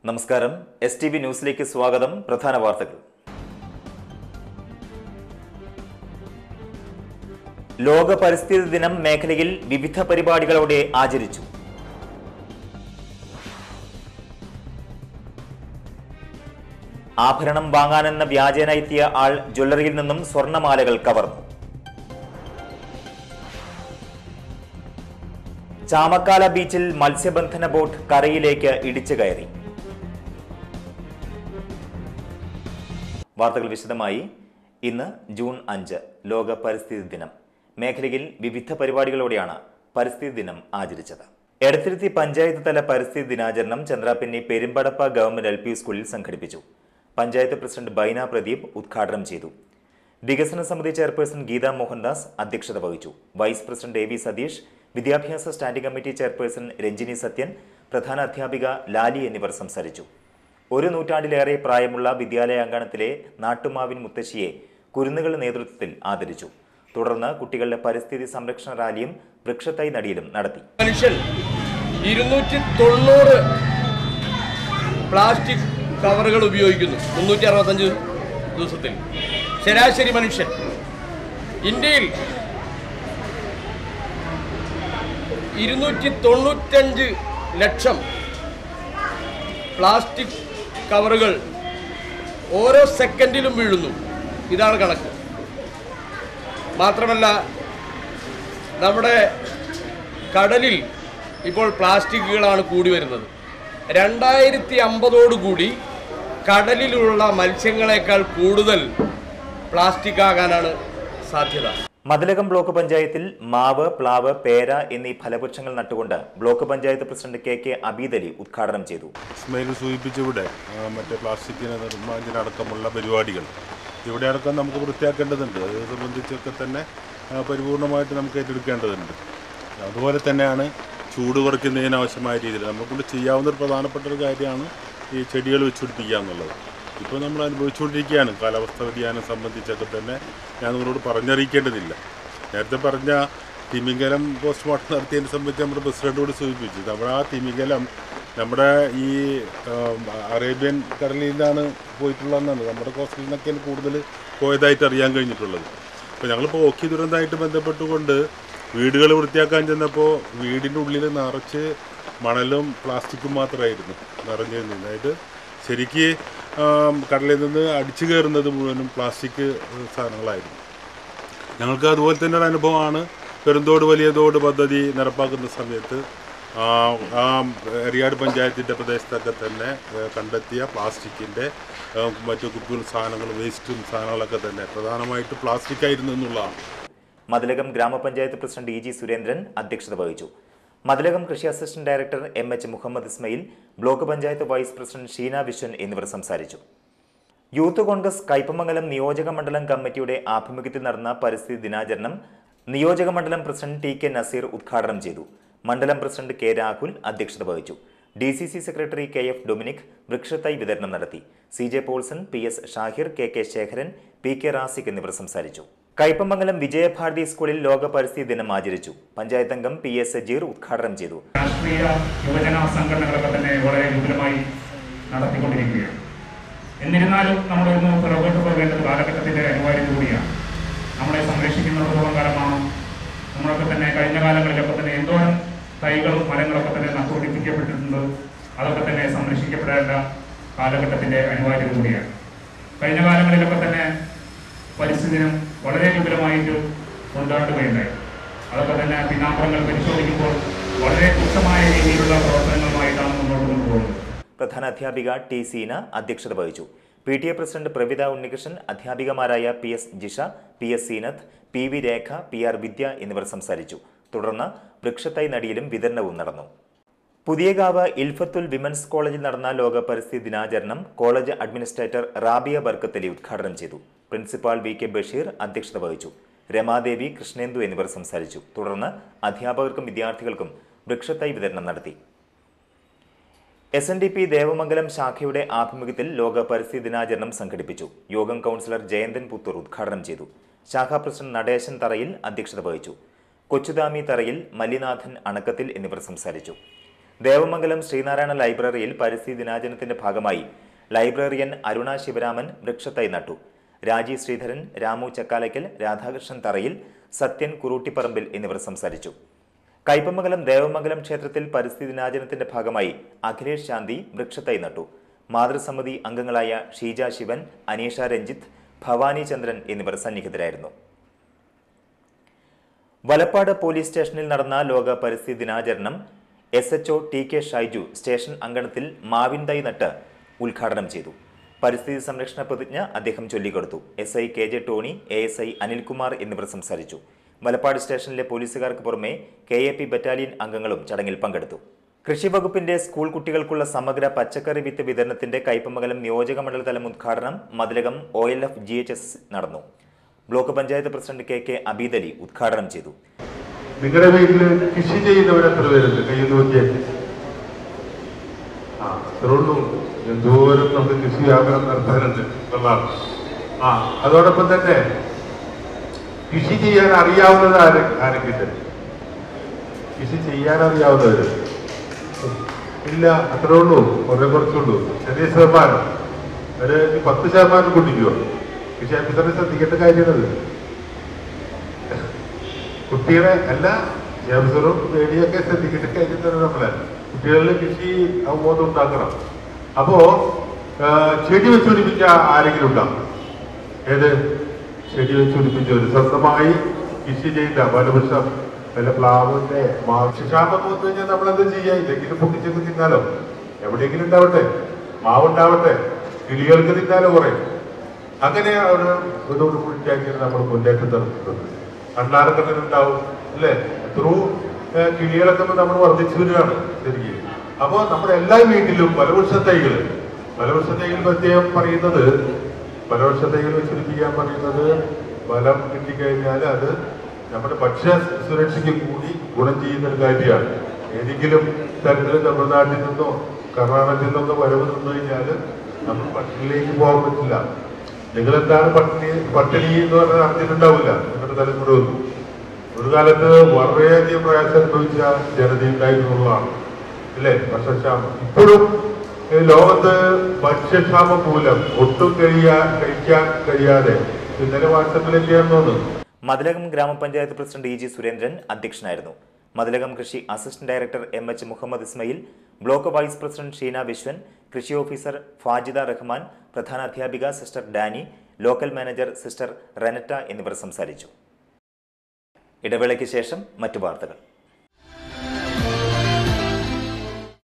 നമസ്കാരം S T V ന്യൂസിലേക്ക് സ്വാഗതം പ്രധാന വാർത്തകൾ ലോക പരിസ്ഥിതി ദിനം മേഖലയിൽ വിവിധ പരിപാടികളോടെ ആചരിച്ചു ആഭരണം വാങ്ങാനെന്ന വ്യാജേന എത്തിയ ആൾ ജ്വല്ലറിയിൽ നിന്നും സ്വർണമാലകൾ കവർന്നു ചാമക്കാല ബീച്ചിൽ മത്സ്യബന്ധന ബോട്ട് കരയിലേക്ക് ഇടിച്ചു കയറി വാർത്തകൾ വിശദമായി ഇന്ന് ജൂൺ അഞ്ച് ലോക പരിസ്ഥിതി ദിനം മേഖലയിൽ വിവിധ പരിപാടികളോടെയാണ് പരിസ്ഥിതി ദിനം ആചരിച്ചത് എടത്തിരുത്തി പഞ്ചായത്ത് തല പരിസ്ഥിതി ദിനാചരണം Chandrapinni Perumpadappa government L P സ്കൂളിൽ സംഘടിപ്പിച്ചു പഞ്ചായത്ത് പ്രസിഡന്റ് ബൈന പ്രദീപ് ഉദ്ഘാടനം ചെയ്തു വികസന സമിതി ചെയർപേഴ്സൺ ഗീത മോഹൻദാസ് അധ്യക്ഷത വഹിച്ചു vice president A V Satheesh വിദ്യാഭ്യാസ standing committee chairperson Ranjini Sathyan പ്രധാന അധ്യാപിക ലാലി എന്നിവർ സംസാരിച്ചു ഒരു നൂറ്റാണ്ടിലേറെ പ്രായമുള്ള വിദ്യാലയാങ്കണത്തിലെ നാട്ടുമാവിൻ മുത്തശ്ശിയെ കുരുന്നുകളുടെ നേതൃത്വത്തിൽ ആദരിച്ചു തുടർന്ന് കുട്ടികളുടെ പരിസ്ഥിതി സംരക്ഷണ റാലിയും വൃക്ഷത്തൈ നടിയിലും നടത്തി മനുഷ്യൻ ഇരുന്നൂറ്റി തൊണ്ണൂറ് പ്ലാസ്റ്റിക് കവറുകൾ ഉപയോഗിക്കുന്നു മുന്നൂറ്റി അറുപത്തഞ്ച് ദിവസത്തിൽ ശരാശരി മനുഷ്യൻ ഇന്ത്യയിൽ ഇരുന്നൂറ്റി തൊണ്ണൂറ്റഞ്ച് ലക്ഷം പ്ലാസ്റ്റിക് കവറുകൾ ഓരോ സെക്കൻഡിലും വീഴുന്നു ഇതാണ് കണക്ക് മാത്രമല്ല നമ്മുടെ കടലിൽ ഇപ്പോൾ പ്ലാസ്റ്റിക്കുകളാണ് കൂടി വരുന്നത് രണ്ടായിരത്തി അമ്പതോടുകൂടി കടലിലുള്ള മത്സ്യങ്ങളെക്കാൾ കൂടുതൽ പ്ലാസ്റ്റിക് ആകാനാണ് സാധ്യത മതിലകം ബ്ലോക്ക് പഞ്ചായത്തിൽ മാവ് പ്ലാവ് പേര എന്നീ ഫലവൃക്ഷങ്ങൾ നട്ടുകൊണ്ട് block panchayat president K K Abeed Ali ഉദ്ഘാടനം ചെയ്തു ഇസ്മയിൽ സൂചിപ്പിച്ചിവിടെ ആ, മറ്റേ പ്ലാസ്റ്റിക്കിന് നിർമ്മാർജ്ജനടക്കമുള്ള പരിപാടികൾ ഇവിടെ അടക്കം നമുക്ക് വൃത്തിയാക്കേണ്ടതുണ്ട് അത് സംബന്ധിച്ചൊക്കെ തന്നെ ആ, പരിപൂർണമായിട്ട് നമുക്ക് ഏറ്റെടുക്കേണ്ടതുണ്ട് അതുപോലെ തന്നെയാണ് ചൂട് കുറയ്ക്കുന്നതിന് ആവശ്യമായ രീതിയിൽ നമ്മളെക്കൊണ്ട് ചെയ്യാവുന്ന ഒരു പ്രധാനപ്പെട്ട ഒരു കാര്യമാണ് ഈ ചെടികൾ വെച്ചുപിടിപ്പിക്കുക എന്നുള്ളത് ഇപ്പോൾ നമ്മൾ അനുഭവിച്ചുകൊണ്ടിരിക്കുകയാണ് കാലാവസ്ഥ വ്യതിയാനം സംബന്ധിച്ചൊക്കെ തന്നെ ഞാൻ നിങ്ങളോട് പറഞ്ഞറിയിക്കേണ്ടതില്ല നേരത്തെ പറഞ്ഞ തിമിംഗലം പോസ്റ്റ്മോർട്ടം നടത്തിയതിനെ സംബന്ധിച്ച് നമ്മുടെ പ്രസിഡന്റോട് സൂചിപ്പിച്ചു നമ്മുടെ ആ തിമിംഗലം നമ്മുടെ ഈ ആം, അറേബ്യൻ കടലിൽ നിന്നാണ് പോയിട്ടുള്ളതെന്നാണ് നമ്മുടെ കോസ്റ്റിൽ നിന്നൊക്കെയാണ് കൂടുതൽ പോയതായിട്ട് അറിയാൻ കഴിഞ്ഞിട്ടുള്ളത് അപ്പോൾ ഞങ്ങളിപ്പോൾ ഓക്കി ദുരന്തമായിട്ട് ബന്ധപ്പെട്ടുകൊണ്ട് വീടുകൾ വൃത്തിയാക്കാൻ ചെന്നപ്പോൾ വീടിൻ്റെ ഉള്ളിൽ നിറച്ച് മണലും പ്ലാസ്റ്റിക്കും മാത്രമായിരുന്നു നിറഞ്ഞിരുന്നത് അതായത് ശരിക്ക് ആം, കടലിൽ നിന്ന് അടിച്ചു കയറുന്നത് മുഴുവനും പ്ലാസ്റ്റിക് സാധനങ്ങളായിരുന്നു ഞങ്ങൾക്ക് അതുപോലെ തന്നെ ഒരു അനുഭവമാണ് പെരുന്തോട് വലിയ തോട് പദ്ധതി നടപ്പാക്കുന്ന സമയത്ത് ആ, ആ എറിയാട് പഞ്ചായത്തിൻ്റെ പ്രദേശത്തൊക്കെ തന്നെ ഏ, കണ്ടെത്തിയ പ്ലാസ്റ്റിക്കിൻ്റെ ഏ, മറ്റു കുപ്പികളും സാധനങ്ങളും വേസ്റ്റും സാധനങ്ങളൊക്കെ തന്നെ പ്രധാനമായിട്ട് പ്ലാസ്റ്റിക് ആയിരുന്നു എന്നുള്ളതാണ് മതിലകം ഗ്രാമപഞ്ചായത്ത് പ്രസിഡന്റ് ഇ ജി സുരേന്ദ്രൻ അധ്യക്ഷത വഹിച്ചു മതിലകം കൃഷി assistant director M H Muhammad Ismail block panchayat vice president Sheena Viswan എന്നിവർ സംസാരിച്ചു യൂത്ത് കോൺഗ്രസ് കയ്പമംഗലം നിയോജക മണ്ഡലം കമ്മിറ്റിയുടെ ആഭിമുഖ്യത്തിൽ നടന്ന പരിസ്ഥിതി ദിനാചരണം നിയോജക മണ്ഡലം പ്രസിഡന്റ് ടി കെ നസീർ ഉദ്ഘാടനം ചെയ്തു മണ്ഡലം പ്രസിഡന്റ് കെ രാഹുൽ അധ്യക്ഷത വഹിച്ചു D C C secretary K F Dominic വൃക്ഷത്തൈ വിതരണം നടത്തി C J Paulson P S Shahir K K Sekharan P K Rasik എന്നിവർ സംസാരിച്ചു കയ്പമംഗലം വിജയഭാരതി സ്കൂളിൽ ലോക പരിസ്ഥിതി ദിനം ആചരിച്ചു പഞ്ചായത്ത് അംഗം പി എസ് സജീർ ഉദ്ഘാടനം ചെയ്തു രാഷ്ട്രീയ യുവജന സംഘടനകളൊക്കെ തന്നെ വളരെ വിപുലമായി നടത്തിക്കൊണ്ടിരിക്കുകയാണ് എന്നിരുന്നാലും നമ്മൾ ഇന്ന് പുറകോട്ട് പോകേണ്ടത് കാലഘട്ടത്തിന്റെ അനിവാര്യത കൂടിയാണ് നമ്മളെ സംരക്ഷിക്കുന്നിടത്തോളം കാലമാണ് നമ്മളൊക്കെ തന്നെ കഴിഞ്ഞ കാലങ്ങളിലൊക്കെ തന്നെ എന്തോരം തൈകളും മരങ്ങളൊക്കെ തന്നെ നട്ടുപിടിപ്പിക്കപ്പെട്ടിട്ടുണ്ട് അതൊക്കെ തന്നെ സംരക്ഷിക്കപ്പെടേണ്ട കാലഘട്ടത്തിന്റെ അനിവാര്യത കൂടിയാണ് കഴിഞ്ഞ കാലങ്ങളിലൊക്കെ തന്നെ പരിസ്ഥിതി ദിനം വളരെ വിപുലമായിട്ട് കൊണ്ടാടുകയുണ്ടായി അതൊക്കെ തന്നെ പിന്നാമ്പുറങ്ങൾ പരിശോധിക്കുമ്പോൾ വളരെ തുച്ഛമായ രീതിയിലുള്ള പ്രവർത്തനങ്ങളുമായിട്ടാണ് മുന്നോട്ട് കൊണ്ടുപോകുന്നത് പ്രധാന അധ്യാപിക ടി സീന അധ്യക്ഷത വഹിച്ചു P T A president Pravitha Unnikrishnan അധ്യാപികമാരായ P S Jisha P S Seenath P V Rekha P R Vidya എന്നിവർ സംസാരിച്ചു തുടർന്ന് വൃക്ഷത്തൈ നടിയിലും വിതരണവും നടന്നു പുതിയകാവ് ഇൽഫത്തുൽ വിമൻസ് കോളേജിൽ നടന്ന ലോക പരിസ്ഥിതി ദിനാചരണം കോളേജ് അഡ്മിനിസ്ട്രേറ്റർ റാബിയ ബർക്കത്തലി ഉദ്ഘാടനം ചെയ്തു പ്രിൻസിപ്പാൾ വി കെ ബഷീർ അധ്യക്ഷത വഹിച്ചു രമാദേവി കൃഷ്ണേന്ദു എന്നിവർ സംസാരിച്ചു തുടർന്ന് അധ്യാപകർക്കും വിദ്യാർത്ഥികൾക്കും വൃക്ഷത്തൈ വിതരണം നടത്തി S N D P Devamangalam ശാഖയുടെ ആഭിമുഖ്യത്തിൽ ലോക പരിസ്ഥിതി ദിനാചരണം സംഘടിപ്പിച്ചു യോഗം കൗൺസിലർ ജയന്തൻ പുത്തൂർ ഉദ്ഘാടനം ചെയ്തു ശാഖാ പ്രസിഡന്റ് നടേശൻ തറയിൽ അധ്യക്ഷത വഹിച്ചു കൊച്ചുദാമി തറയിൽ മല്ലിനാഥൻ അണക്കത്തിൽ എന്നിവർ സംസാരിച്ചു ദേവമംഗലം ശ്രീനാരായണ ലൈബ്രറിയിൽ പരിസ്ഥിതി ദിനാചരണത്തിന്റെ ഭാഗമായി ലൈബ്രറിയൻ അരുണ ശിവരാമൻ വൃക്ഷത്തൈ നട്ടു രാജീവ് ശ്രീധരൻ രാമു ചക്കാലയ്ക്കൽ രാധാകൃഷ്ണൻ തറയിൽ സത്യൻ കുറൂട്ടിപ്പറമ്പിൽ എന്നിവർ സംസാരിച്ചു കയ്പമംഗലം ദേവമംഗലം ക്ഷേത്രത്തിൽ പരിസ്ഥിതി ദിനാചരണത്തിന്റെ ഭാഗമായി അഖിലേഷ് ശാന്തി വൃക്ഷത്തൈ നട്ടു മാതൃസമിതി അംഗങ്ങളായ ഷീജ ശിവൻ അനീഷ രഞ്ജിത്ത് ഭവാനി ചന്ദ്രൻ എന്നിവർ സന്നിഹിതരായിരുന്നു വലപ്പാട് പോലീസ് സ്റ്റേഷനിൽ നടന്ന ലോക പരിസ്ഥിതി ദിനാചരണം S H T K Shaiju station അങ്കണത്തിൽ മാവിൻ തൈ നട്ട് ഉദ്ഘാടനം ചെയ്തു പരിസ്ഥിതി സംരക്ഷണ പ്രതിജ്ഞ അദ്ദേഹം ചൊല്ലിക്കൊടുത്തു S I K J Tony A S I Anilkumar എന്നിവർ സംസാരിച്ചു വലപ്പാട് സ്റ്റേഷനിലെ പോലീസുകാർക്ക് പുറമെ കെ എ പി ബറ്റാലിയൻ അംഗങ്ങളും ചടങ്ങിൽ പങ്കെടുത്തു കൃഷി വകുപ്പിന്റെ സ്കൂൾ കുട്ടികൾക്കുള്ള സമഗ്ര പച്ചക്കറി വിത്ത് വിതരണത്തിന്റെ കയ്പമംഗലം നിയോജക മണ്ഡലതലം ഉദ്ഘാടനം Mathilakam O L F G H S നടന്നു block panchayat president K K Abeed Ali ഉദ്ഘാടനം ചെയ്തു നിങ്ങളുടെ വീട്ടിൽ കൃഷി ചെയ്യുന്നവർ എത്ര പേരുണ്ട് കയ്യിൽ നോക്കിയാൽ ആ അത്രേ ഉള്ളൂ എന്തോരം നമുക്ക് കൃഷി വ്യാപനം നടത്താനുണ്ട് എന്നുള്ളതാണ് ആ അതോടൊപ്പം തന്നെ കൃഷി ചെയ്യാൻ അറിയാവുന്നത് ആരെ ആരെങ്കിലും കൃഷി ചെയ്യാൻ അറിയാവുന്നവര് ഇല്ല അത്രേ ഉള്ളൂ കുറെ കുറച്ചുള്ളൂ ചെറിയ ശതമാനം ഒരു പത്ത് ശതമാനം കൂട്ടിക്കോ കൃഷി ഓഫീസറെ ശ്രദ്ധിക്കേണ്ട കാര്യമാണത് കുട്ടികളെ എല്ലാ ജാബ്സറും പേടിയൊക്കെ ശ്രദ്ധിക്കേണ്ട കാര്യം തന്നെ നമ്മളെ കുട്ടികളിൽ കൃഷി അവബോധം ഉണ്ടാക്കണം അപ്പോ ആ, ചെടി വെച്ച് പിടിപ്പിച്ച ആരെങ്കിലും ഉണ്ടാവും ഏത് ചെടി വെച്ച് പിടിപ്പിച്ച ഒരു സ്വന്തമായി കൃഷി ചെയ്യില്ല വനവൃക്ഷം വല്ല പ്ലാവിന്റെ മാംസക്ഷാപം വന്നു കഴിഞ്ഞാൽ നമ്മൾ എന്താ ചെയ്യാ ഇല്ലെങ്കിലും പൊട്ടിച്ചൊക്കെ തിന്നാലോ എവിടെയെങ്കിലും ഉണ്ടാവട്ടെ മാവുണ്ടാവട്ടെ കിളികൾക്ക് തിന്നാലോ കുറെ അങ്ങനെ ഒരു ഇതോട് കുഴിച്ചാക്കിയാണ് നമ്മൾ മുന്നേറ്റം നടത്തുന്നത് കണ്ണാറൊക്കെ തന്നെ ഉണ്ടാവും അല്ലേ ത്രൂ കിളികളൊക്കെ നമ്മൾ വർദ്ധിച്ചു വരികയാണ് ശരിക്കും അപ്പോൾ നമ്മുടെ എല്ലാ വീട്ടിലും പലവൃക്ഷ തൈകൾ പലവൃക്ഷ തൈകൾ പ്രത്യേകം പറയുന്നത് പലവൃക്ഷ തൈകൾ വെച്ചിരിപ്പിക്കാൻ പറയുന്നത് ഫലം കിട്ടിക്കഴിഞ്ഞാൽ അത് നമ്മുടെ ഭക്ഷ്യ സുരക്ഷയ്ക്ക് കൂടി ഗുണം ചെയ്യുന്ന ഒരു കാര്യമാണ് ഏതെങ്കിലും തരത്തിൽ തമിഴ്നാട്ടിൽ നിന്നോ കർണാടകത്തിൽ നിന്നോ വരവ് നിന്നു കഴിഞ്ഞാൽ നമ്മൾ പട്ടിണിയിലേക്ക് പോകാൻ പറ്റില്ല നിങ്ങൾ എന്താണ് പട്ടിണി പട്ടിണി എന്ന് പറഞ്ഞാൽ അറിഞ്ഞിട്ടുണ്ടാവില്ല നിങ്ങളുടെ തലമുറ ഒന്നും ഒരു കാലത്ത് വളരെയധികം പ്രയാസം അനുഭവിച്ച ജനതയുണ്ടായിരുന്നുള്ളതാണ് അല്ലേ ഭക്ഷ്യക്ഷാമം ഇപ്പോഴും ഈ ലോകത്ത് ഭക്ഷ്യക്ഷാമം മൂലം ഒട്ടും കഴിയാ കഴിക്കാൻ കഴിയാതെ ഇന്നലെ വാട്സപ്പിലെത്തിയാന്ന് തോന്നുന്നു മതിലകം ഗ്രാമപഞ്ചായത്ത് പ്രസിഡന്റ് ഇ ജി സുരേന്ദ്രൻ അധ്യക്ഷനായിരുന്നു മതിലകം കൃഷി assistant director M H Muhammad Ismail block vice president Sheena Viswan കൃഷി ഓഫീസർ ഫാജിദ റഹ്മാൻ പ്രധാന അധ്യാപിക sister Dani local manager sister Renata എന്നിവർ സംസാരിച്ചു ഇടവേളയ്ക്ക് ശേഷം മറ്റു വാർത്തകൾ